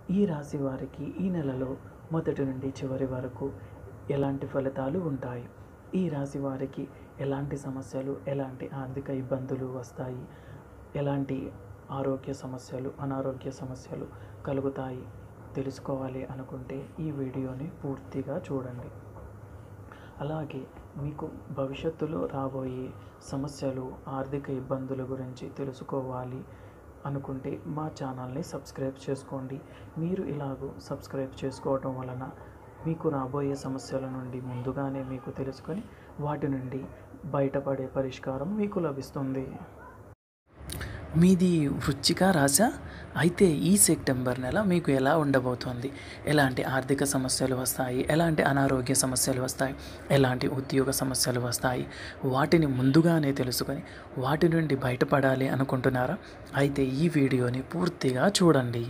ఈ రాశి వారికి ఈ నెలలో మొదటి నుండి చివరి వరకు ఎలాంటి ఫలితాలు ఉంటాయి ఈ రాశి వారికి ఎలాంటి సమస్యలు ఎలాంటి ఆర్థిక ఇబ్బందులు వస్తాయి ఎలాంటి ఆరోగ్య సమస్యలు అనారోగ్య సమస్యలు కలుగుతాయి తెలుసుకోవాలి అనుకుంటే ఈ వీడియోని పూర్తిగా చూడండి అలాగే మీకు భవిష్యత్తులో రాబోయే సమస్యలు ఆర్థిక ఇబ్బందుల గురించి తెలుసుకోవాలి అనుకుంటే మా ఛానల్ని సబ్స్క్రైబ్ చేసుకోండి మీరు ఇలాగూ సబ్స్క్రైబ్ చేసుకోవటం వలన మీకు రాబోయే సమస్యల నుండి ముందుగానే మీకు తెలుసుకొని వాటి నుండి బయటపడే పరిష్కారం మీకు లభిస్తుంది మీది వృచ్చిక రాశ అయితే ఈ సెప్టెంబర్ నెల మీకు ఎలా ఉండబోతోంది ఎలాంటి ఆర్థిక సమస్యలు వస్తాయి ఎలాంటి అనారోగ్య సమస్యలు వస్తాయి ఎలాంటి ఉద్యోగ సమస్యలు వస్తాయి వాటిని ముందుగానే తెలుసుకొని వాటి నుండి బయటపడాలి అనుకుంటున్నారా అయితే ఈ వీడియోని పూర్తిగా చూడండి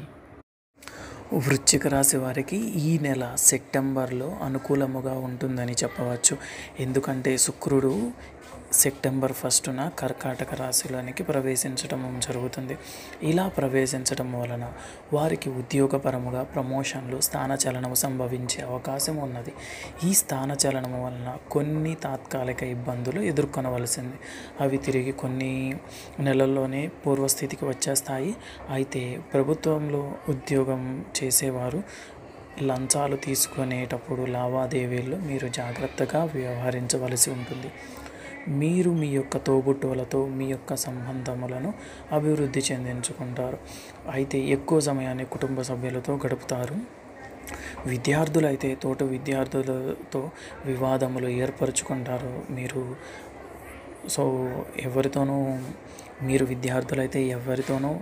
వృశ్చిక రాశి వారికి ఈ నెల సెప్టెంబర్లో అనుకూలముగా ఉంటుందని చెప్పవచ్చు ఎందుకంటే శుక్రుడు సెప్టెంబర్ ఫస్టున కర్కాటక రాశిలోనికి ప్రవేశించడం జరుగుతుంది ఇలా ప్రవేశించడం వలన వారికి ఉద్యోగపరముగా ప్రమోషన్లు స్థానచలనము సంభవించే అవకాశం ఉన్నది ఈ స్థానచలనము వలన కొన్ని తాత్కాలిక ఇబ్బందులు ఎదుర్కొనవలసింది అవి తిరిగి కొన్ని నెలల్లోనే పూర్వస్థితికి వచ్చేస్తాయి అయితే ప్రభుత్వంలో ఉద్యోగం చేసేవారు లంచాలు తీసుకునేటప్పుడు లావాదేవీల్లో మీరు జాగ్రత్తగా వ్యవహరించవలసి ఉంటుంది మీరు మీ యొక్క తోబుట్టువులతో మీ యొక్క సంబంధములను అభివృద్ధి చెందించుకుంటారు అయితే ఎక్కువ సమయాన్ని కుటుంబ సభ్యులతో గడుపుతారు విద్యార్థులైతే తోటి విద్యార్థులతో వివాదములు ఏర్పరచుకుంటారు మీరు సో ఎవరితోనూ మీరు విద్యార్థులైతే ఎవరితోనూ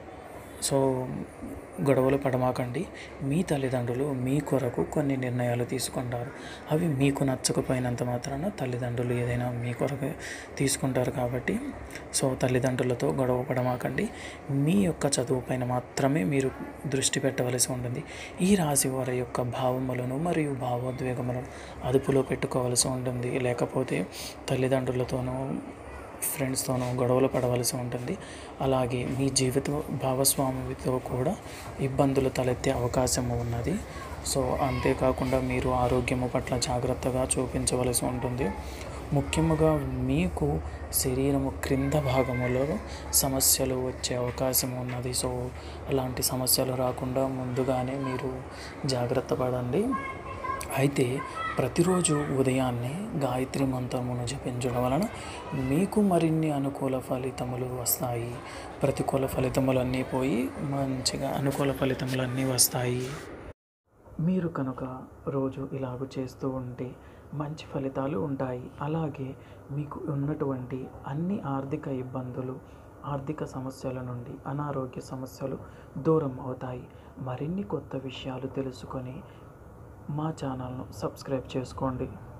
సో గొడవలు పడమాకండి మీ తల్లిదండ్రులు మీ కొరకు కొన్ని నిర్ణయాలు తీసుకుంటారు అవి మీకు నచ్చకపోయినంత మాత్రాన తల్లిదండ్రులు ఏదైనా మీ కొరకు తీసుకుంటారు కాబట్టి సో తల్లిదండ్రులతో గొడవ పడమాకండి మీ యొక్క చదువు పైన మాత్రమే మీరు దృష్టి పెట్టవలసి ఉంటుంది ఈ రాశి వారి యొక్క భావములను మరియు భావోద్వేగములను అదుపులో పెట్టుకోవాల్సి ఉంటుంది లేకపోతే తల్లిదండ్రులతోనూ ఫ్రెండ్స్తోనూ గొడవలు పడవలసి ఉంటుంది అలాగే మీ జీవిత భాగస్వామితో కూడా ఇబ్బందులు తలెత్తే అవకాశం ఉన్నది సో అంతేకాకుండా మీరు ఆరోగ్యము పట్ల జాగ్రత్తగా చూపించవలసి ఉంటుంది ముఖ్యముగా మీకు శరీరము క్రింద భాగములో సమస్యలు వచ్చే అవకాశం ఉన్నది సో అలాంటి సమస్యలు రాకుండా ముందుగానే మీరు జాగ్రత్త పడండి అయితే ప్రతిరోజు ఉదయాన్నే గాయత్రి మంత్రమును జపించడం వలన మీకు మరిన్ని అనుకూల ఫలితములు వస్తాయి ప్రతికూల ఫలితములన్నీ పోయి మంచిగా అనుకూల ఫలితములన్నీ వస్తాయి మీరు కనుక రోజు ఇలాగ చేస్తూ ఉంటే మంచి ఫలితాలు ఉంటాయి అలాగే మీకు ఉన్నటువంటి అన్ని ఆర్థిక ఇబ్బందులు ఆర్థిక సమస్యల నుండి అనారోగ్య సమస్యలు దూరం అవుతాయి మరిన్ని కొత్త విషయాలు తెలుసుకొని మా ఛానల్ను సబ్స్క్రైబ్ చేసుకోండి